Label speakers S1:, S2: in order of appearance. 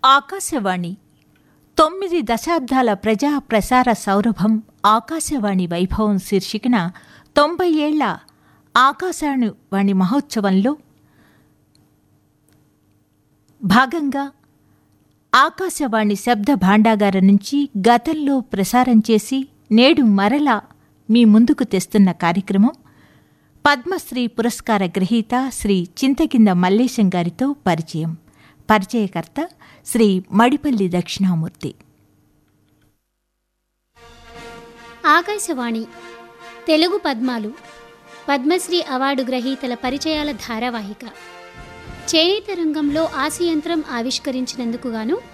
S1: ఆకాశవాణి తొమ్మిది దశాబ్దాల ప్రజా ప్రసార సౌరభం ఆకాశవాణి వైభవం శీర్షికన తొంభై ఏళ్ల ఆకాశవాణి మహోత్సవంలో భాగంగా ఆకాశవాణి శబ్ద భాండాగారం నుంచి గతంలో ప్రసారం చేసి నేడు మరలా మీ ముందుకు తెస్తున్న కార్యక్రమం పద్మశ్రీ పురస్కార గ్రహీత శ్రీ చింతకింద మల్లేశం గారితో పరిచయం పరిచయకర్త శ్రీ మడిపల్లి దక్షిణామూర్తి
S2: ఆకాశవాణి తెలుగు పద్మాలు పద్మశ్రీ అవార్డు గ్రహీతల పరిచయాల ధారావాహిక చేనేత రంగంలో ఆశయంత్రం ఆవిష్కరించినందుకు గాను